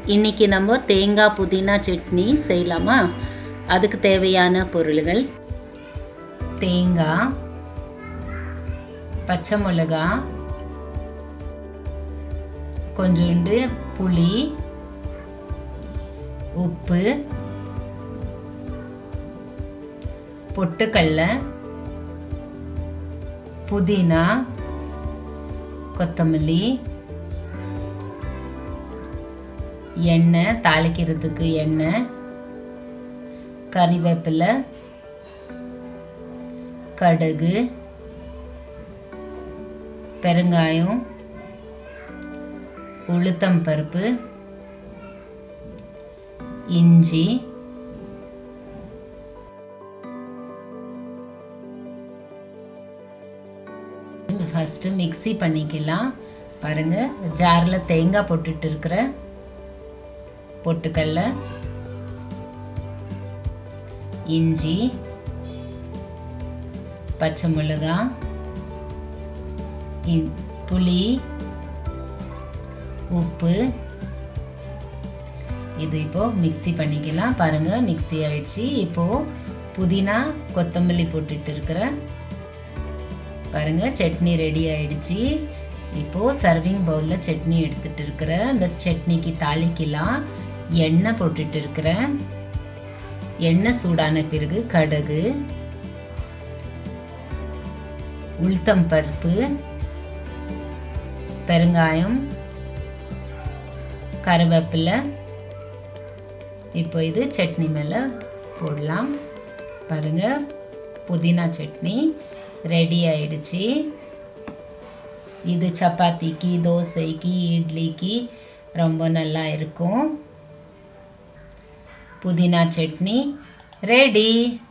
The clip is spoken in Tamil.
இன்னைக்கு நம்ம தேங்காய் புதினா சட்னி செய்யலாமா அதுக்கு தேவையான பொருள்கள் தேங்காய் பச்சை மிளகா கொஞ்சோண்டு புளி உப்பு பொட்டுக்கடலை புதினா கொத்தமல்லி எண்ணெய் தாளிக்கிறதுக்கு எண்ணெய் கறிவேப்பிலை கடுகு பெருங்காயம் உளுத்தம் பருப்பு இஞ்சி ஃபஸ்ட்டு மிக்ஸி பண்ணிக்கலாம் பாருங்க ஜாரில் தேங்காய் போட்டுட்டு இருக்கிற பொட்டுக்கடல இஞ்சி பச்சை மிளகாய் இ- புளி உப்பு இது இப்போ மிக்ஸி பண்ணிக்கலாம் பாருங்க மிக்ஸி ஆயிடுச்சு இப்போ புதினா கொத்தமல்லி போட்டுட்டு இருக்கிறேன் பாருங்க சட்னி ரெடி ஆயிடுச்சு இப்போ சர்விங் பவுல்ல சட்னி எடுத்துட்டு இருக்கிறேன் அந்த சட்னிக்கு தாளிக்கலாம் எண்ணெய் போட்டுட்டு இருக்கிறேன் எண்ணெய் சூடான பிறகு கடுகு உளுத்தம் பருப்பு பெருங்காயம் கருவேப்பிலை இப்போ இது சட்னி மேலே போடலாம் பாருங்க புதினா சட்னி ரெடி ஆயிடுச்சு இது சப்பாத்திக்கு தோசைக்கு இட்லிக்கு ரொம்ப நல்லா இருக்கும் புதினா சட்னி ரெடி